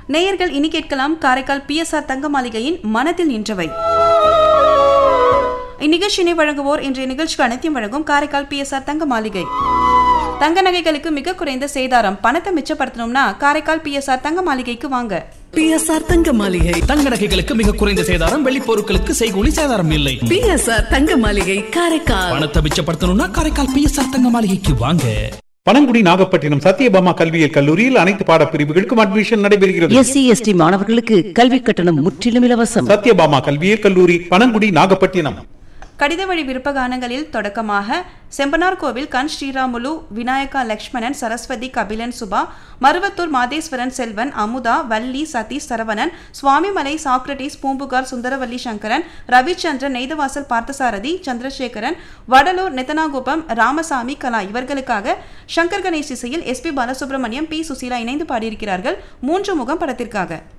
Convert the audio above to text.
நேயர்கள் இனி கேட்கலாம் காரைக்கால் பிஎஸ்ஆர் தங்க மாளிகையின் மனதில் நின்றவை இந்நிகழ்ச்சியினை வழங்குவோர் இன்றைய நிகழ்ச்சிக்கு அனைத்தையும் வழங்கும் காரைக்கால் பிஎஸ்ஆர் தங்க மாளிகை தங்க நகைகளுக்கு மிக குறைந்த சேதாரம் பணத்தை மிச்சப்படுத்தணும்னா காரைக்கால் பிஎஸ்ஆர் தங்க மாளிகைக்கு வாங்க பிஎஸ்ஆர் தங்க மாளிகை தங்க நகைகளுக்கு மிக குறைந்த சேதாரம் வெள்ளி பொருட்களுக்கு செய்கூலி சேதாரம் இல்லை பிஎஸ்ஆர் தங்க மாளிகை காரைக்கால் பணத்தை மிச்சப்படுத்தணும்னா காரைக்கால் பிஎஸ்ஆர் தங்க மாளிகைக்கு வாங்க பனங்குடி நாகப்பட்டினம் சத்யபாமா கல்வியியல் கல்லூரியில் அனைத்து பாடப்பிரிவுகளுக்கும் அட்மிஷன் நடைபெறுகிறது எஸ்சி எஸ்டி மாணவர்களுக்கு கல்வி கட்டணம் முற்றிலும் இலவசம் சத்யபாமா கல்வியியல் கல்லூரி பனங்குடி நாகப்பட்டினம் கடித வழி விருப்பகானங்களில் தொடக்கமாக செம்பனார் கோவில் கண் ஸ்ரீராமுலு விநாயகா லக்ஷ்மணன் சரஸ்வதி கபிலன் சுபா மருவத்தூர் மாதேஸ்வரன் செல்வன் அமுதா வள்ளி சதீஷ் சரவணன் சுவாமிமலை சாக்ரட்டிஸ் பூம்புகார் சுந்தரவல்லி சங்கரன் ரவிச்சந்திரன் நெய்தவாசல் பார்த்தசாரதி சந்திரசேகரன் வடலூர் நெத்தனாகுப்பம் ராமசாமி கலா இவர்களுக்காக சங்கர் கணேஷ் இசையில் எஸ்பி பாலசுப்ரமணியம் பி சுசீலா இணைந்து பாடியிருக்கிறார்கள் மூன்று முகம் படத்திற்காக